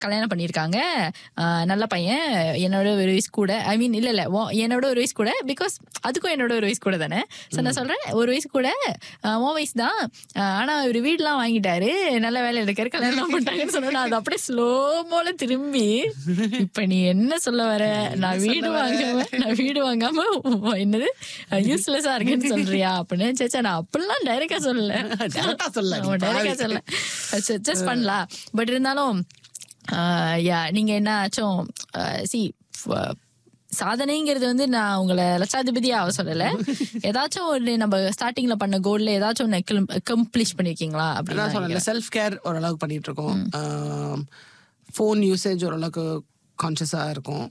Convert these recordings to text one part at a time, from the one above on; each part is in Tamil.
கல்யாணம் பண்ணியிருக்காங்க ஆஹ் நல்ல பையன் என்னோட ஒரு வயசு கூட ஐ மீன் இல்ல இல்ல உன் என்னோட ஒரு வயசு கூட பிகாஸ் அதுக்கும் என்னோட ஒரு வயசு கூட தானே ஸோ நான் சொல்றேன் ஒரு வயசு கூட ஆஹ் உன் வயசு தான் ஆஹ் ஆனா ஒரு வீடுலாம் வாங்கிட்டாரு நல்ல வேலையில இருக்காரு கல்யாணம் பண்ணிட்டாங்கன்னு சொன்னா நான் அது அப்படியே ஸ்லோமோல திரும்பி இப்ப நீ என்ன சொல்ல வர நான் வீடு வாங்காம நான் வீடு வாங்காம என்னது யூஸ்லெஸ்ஸா இருக்கேன்னு சொல்றியா அப்படின்னு சேச்சா நான் அப்படிலாம் டைரக்டா சொல்லல Direct ஆ சொல்லல, நீ டைரக்டா பாவி. சொல்ல ஜஸ்ட் பண்ணலாம் பட் இருந்தாலும் யா நீங்க என்ன ஆச்சும் சி சாதனைங்கிறது வந்து நான் உங்களை லட்சாதிபதியா ஆக சொல்லல ஏதாச்சும் ஒரு நம்ம ஸ்டார்டிங்ல பண்ண கோல்ல ஏதாச்சும் ஒன்று கம்ப்ளீட் பண்ணிருக்கீங்களா அதான் அப்படின்னு சொன்னேன் செல்ஃப் கேர் ஓரளவுக்கு பண்ணிட்டு இருக்கோம் ஃபோன் யூசேஜ் ஓரளவுக்கு கான்ஷியஸாக இருக்கும்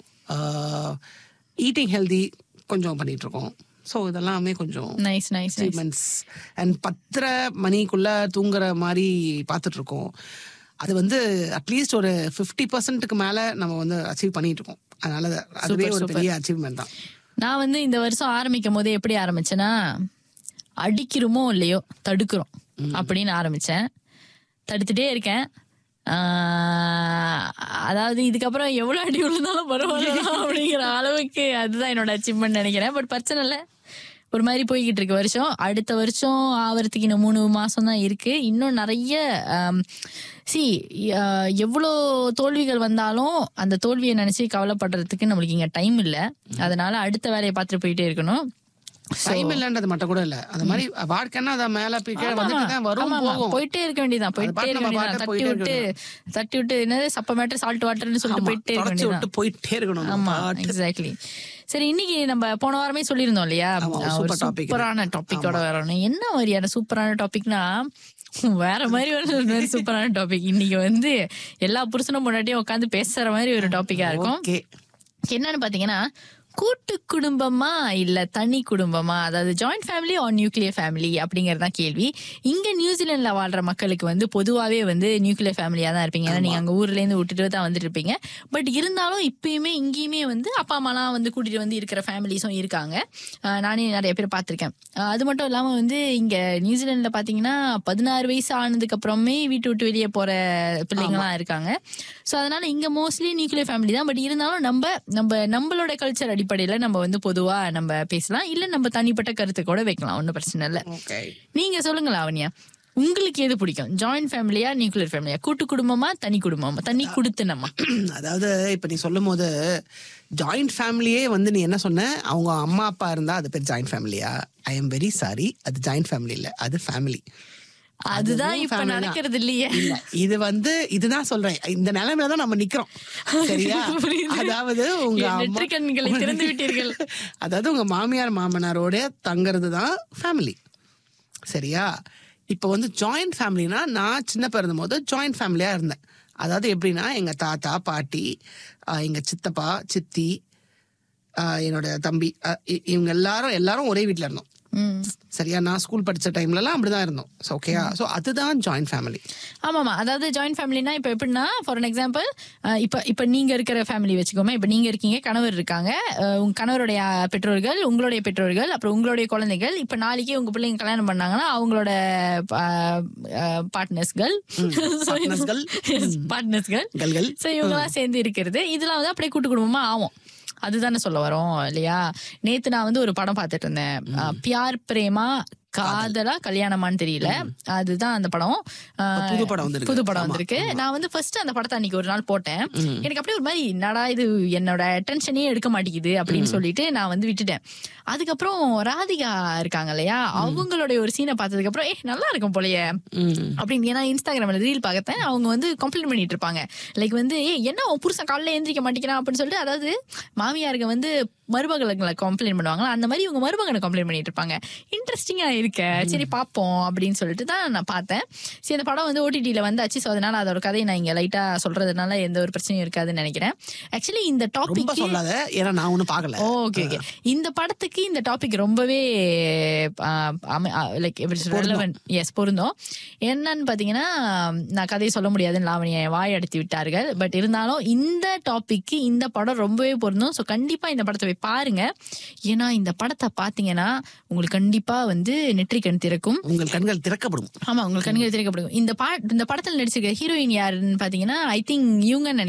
ஈட்டிங் ஹெல்தி கொஞ்சம் பண்ணிட்டு இருக்கோம் ஸோ இதெல்லாமே கொஞ்சம் nice nice nice achievements and பத்தரை மணிக்குள்ள தூங்குற மாதிரி பார்த்துட்டு இருக்கோம் அது வந்து அட்லீஸ்ட் ஒரு ஃபிஃப்டி பர்சன்ட்டுக்கு மேலே நம்ம வந்து அச்சீவ் பண்ணிட்டு இருக்கோம் அதனால அதுவே ஒரு பெரிய அச்சீவ்மெண்ட் தான் நான் வந்து இந்த வருஷம் ஆரம்பிக்கும் போது எப்படி ஆரம்பிச்சேன்னா அடிக்கிறோமோ இல்லையோ தடுக்கிறோம் அப்படின்னு ஆரம்பிச்சேன் தடுத்துட்டே இருக்கேன் ஆஹ் அதாவது இதுக்கப்புறம் எவ்வளவு அடி விழுந்தாலும் பரவாயில்ல அப்படிங்கிற அளவுக்கு அதுதான் என்னோட அச்சீவ்மெண்ட் நினைக்கிறேன் பட் பிரச்சனை இல்லை ஒரு மாதிரி போய்கிட்டு இருக்கு வருஷம் அடுத்த வருஷம் ஆவறதுக்கு இன்னும் மூணு மாசம் தான் இருக்கு இன்னும் நிறைய சி எவ்வளோ தோல்விகள் வந்தாலும் அந்த தோல்வியை நினைச்சு கவலைப்படுறதுக்கு நம்மளுக்கு இங்க டைம் இல்லை அதனால அடுத்த வேலையை பார்த்துட்டு போயிட்டே இருக்கணும் டைம் இல்லைன்றது மட்டும் கூட இல்ல அந்த மாதிரி வாழ்க்கைன்னா அதை மேல போய் கீழே வந்துட்டு தான் வரும் ஆமா, ஆமா. போகும் போயிட்டே இருக்க வேண்டியதான் போயிட்டே பாட்டு இருக்க நம்ம வேண்டியதான் பாட்டு தட்டி போயிட்டே விட்டு தட்டி விட்டு என்னது சப்ப மேட்டர் சால்ட் வாட்டர்னு சொல்லிட்டு போயிட்டே இருக்க தொடச்சு வேண்டியதான் விட்டு போயிட்டே இருக்கணும் நம்ம ஆமா பாட்டு. எக்ஸாக்ட்லி சரி இன்னைக்கு நம்ம போன வாரமே சொல்லியிருந்தோம் இல்லையா ஆமா, அஹ் ஒரு super topic இது. சூப்பரான டாபிக்கோட வரணும் என்ன மாதிரியான சூப்பரான டாபிக்னா வேற மாதிரி ஒரு சூப்பரான டாபிக் இன்னைக்கு வந்து எல்லா புருஷனும் முன்னாடியும் உட்காந்து பேசுற மாதிரி ஒரு டாபிக்கா இருக்கும் ஓகே என்னன்னு பாத்தீங்கன்னா கூட்டு குடும்பமா இல்ல தனி குடும்பமா அதாவது joint family or nuclear family அப்படிங்கறது தான் கேள்வி இங்க நியூசிலாந்துல வாழ்ற மக்களுக்கு வந்து பொதுவாவே வந்து நியூக்ளியர் ஃபேமிலியா தான் இருப்பீங்க ஏன்னா நீங்க அங்க ஊர்ல இருந்து விட்டுட்டு தான் வந்துட்டு இருப்பீங்க பட் இருந்தாலும் இப்பயுமே இங்கேயுமே வந்து அப்பா அம்மாலாம் வந்து கூட்டிட்டு வந்து இருக்கிற ஃபேமிலிஸும் இருக்காங்க ஆஹ் நானே நிறைய பேர் பார்த்திருக்கேன் ஆஹ் அது மட்டும் இல்லாம வந்து இங்க நியூசிலாந்துல பாத்தீங்கன்னா பதினாறு வயசு ஆனதுக்கு அப்புறமே வீட்டு விட்டு வெளியே போற பிள்ளைங்கலாம் இருக்காங்க ஸோ அதனால இங்க மோஸ்ட்லி நியூக்ளியர் ஃபேமிலி தான் பட் இருந்தாலும் நம்ம நம்ம நம்மளோட கல்ச்சர் அடிப்படையில நம்ம வந்து பொதுவா நம்ம பேசலாம் இல்ல நம்ம தனிப்பட்ட கருத்து கூட வைக்கலாம் ஒன்றும் பிரச்சனை இல்லை ஓகே நீங்க சொல்லுங்க லாவண்யா உங்களுக்கு எது பிடிக்கும் ஜாயிண்ட் ஃபேமிலியா நியூக்ளியர் ஃபேமிலியா கூட்டு குடும்பமா தனி குடும்பமா தனி குடுத்தனமா அதாவது இப்ப நீ சொல்லும் போது ஜாயிண்ட் ஃபேமிலியே வந்து நீ என்ன சொன்ன அவங்க அம்மா அப்பா இருந்தா அது பேர் ஜாயிண்ட் ஃபேமிலியா ஐ எம் வெரி சாரி அது ஜாயிண்ட் ஃபேமிலி இல்ல அது ஃபேமிலி அதுதான் அதுவும் இப்ப family தான். நடக்கிறது இல்லையே இல்ல இது வந்து இதுதான் சொல்றேன் இந்த நிலைமையில தான் நம்ம நிக்கிறோம் சரியா புரியுது. அதாவது உங்க என் அம்மா நெற்றிக் கண்களை திறந்து விட்டீர்கள் அதாவது உங்க மாமியார் மாமனாரோட தங்குறது தான் ஃபேமிலி சரியா இப்போ வந்து ஜாயிண்ட் ஃபேமிலினா நான் சின்ன பிறந்த போது ஜாயிண்ட் ஃபேமிலியா இருந்தேன் அதாவது எப்படின்னா எங்க தாத்தா பாட்டி ஆஹ் எங்க சித்தப்பா சித்தி ஆஹ் என்னோட தம்பி ஆஹ் இ- இவங்க எல்லாரும் எல்லாரும் ஒரே வீட்ல இருந்தோம் ம் சரியா நான் ஸ்கூல் படிச்ச டைம்லலாம் அப்படிதான் இருந்தோம் ஸோ ஓகேயா ஸோ அதுதான் ஜாயிண்ட் ஃபேமிலி ஆமாமா அதாவது ஜாயிண்ட் ஃபேமிலினா இப்போ எப்படின்னா ஃபார் அன் எக்ஸாம்பிள் இப்போ இப்போ நீங்க இருக்கிற ஃபேமிலி வச்சுக்கோமே இப்போ நீங்க இருக்கீங்க கணவர் இருக்காங்க அஹ் உங்க கணவருடைய பெற்றோர்கள் உங்களுடைய பெற்றோர்கள் அப்புறம் உங்களுடைய குழந்தைகள் இப்போ நாளைக்கு உங்க பிள்ளைங்க கல்யாணம் பண்ணாங்கன்னா அவங்களோட பார்ட்னர்ஸ்கள் partnersகள். பார்ட்னர்ஸ்கள் கல்கள் ஸோ இவங்கெல்லாம் சேர்ந்து இருக்கிறது இதெல்லாம் வந்து அப்படியே கூட்டு குடும்பமா ஆகும் அதுதானே சொல்ல வரோம் இல்லையா நேத்து நான் வந்து ஒரு படம் பார்த்துட்டு இருந்தேன் அஹ், பியார் பிரேமா காதலா கல்யாணமான்னு தெரியல அதுதான் அந்த படம் அஹ், புது படம் வந்திருக்கு. புது படம் ஆமா, வந்திருக்கு நான் வந்து ஃபர்ஸ்ட் அந்த படத்தை அன்னைக்கு ஒரு நாள் போட்டேன் எனக்கு அப்படியே ஒரு மாதிரி என்னடா இது என்னோட அட்டென்ஷனே எடுக்க மாட்டேங்குது அப்படின்னு சொல்லிட்டு நான் வந்து விட்டுட்டேன் அதுக்கப்புறம் ராதிகா இருக்காங்க இல்லையா அவங்களுடைய ஒரு சீனை பார்த்ததுக்கு அப்புறம் ஏ நல்லா இருக்கும் போலயே ம் அப்படின்னு ஏன்னா இன்ஸ்டாகிராம்ல ரீல் பார்த்தேன் அவங்க வந்து கம்ப்ளைண்ட் பண்ணிட்டு இருப்பாங்க லைக் வந்து ஏய் என்ன உன் புருஷன் காலையில எந்திரிக்க மாட்டேங்கிறான் அப்படின்னு சொல்லிட்டு அதாவது மாமியாருங்க வந்து மருமகளை கம்ப்ளைண்ட் பண்ணுவாங்களா அந்த மாதிரி இவங்க மருமகனை கம்ப்ளைண்ட் பண்ணிட்டு இருப்பாங்க இன்ட்ரெஸ்டிங்கா இருக்க சரி பார்ப்போம் அப்படின்னு சொல்லிட்டு தான் நான் பார்த்தேன் சரி அந்த படம் வந்து ஓடிடியில வந்தாச்சு ஸோ அதனால அதோட கதையை நான் இங்க லைட்டா சொல்றதுனால எந்த ஒரு பிரச்சனையும் இருக்காதுன்னு நினைக்கிறேன் ஆக்சுவலி இந்த ரொம்ப டாபிக் சொல்லாத ஏன்னா நான் ஒன்றும் பார்க்கல ஓகே ஓகே இந்த படத்துக்கு இந்த டாபிக் ரொம்பவே லைக் ரெலவென்ட் எஸ் பொருந்தும் என்னன்னு பாத்தீங்கன்னா நான் கதையை சொல்ல முடியாதுன்னு லாவணியை வாய் அடித்து விட்டார்கள் பட் இருந்தாலும் இந்த டாபிக்கு இந்த படம் ரொம்பவே பொருந்தும் ஸோ கண்டிப்பா இந்த படத்தை வைப்பேன் பாருங்க ஏன்னா இந்த படத்தை பாத்தீங்கன்னா உங்களுக்கு கண்டிப்பா வந்து நெற்றிக்கண் திறக்கும் உங்கள் கண்கள் திறக்கப்படும் ஆமா உங்களுக்கு கண்கள் திறக்கப்படும் இந்த பா இந்த படத்துல நடிச்சிருக்க ஹீரோயின் யாருன்னு பாத்தீங்கன்னா ஐ திங்க் இவங்க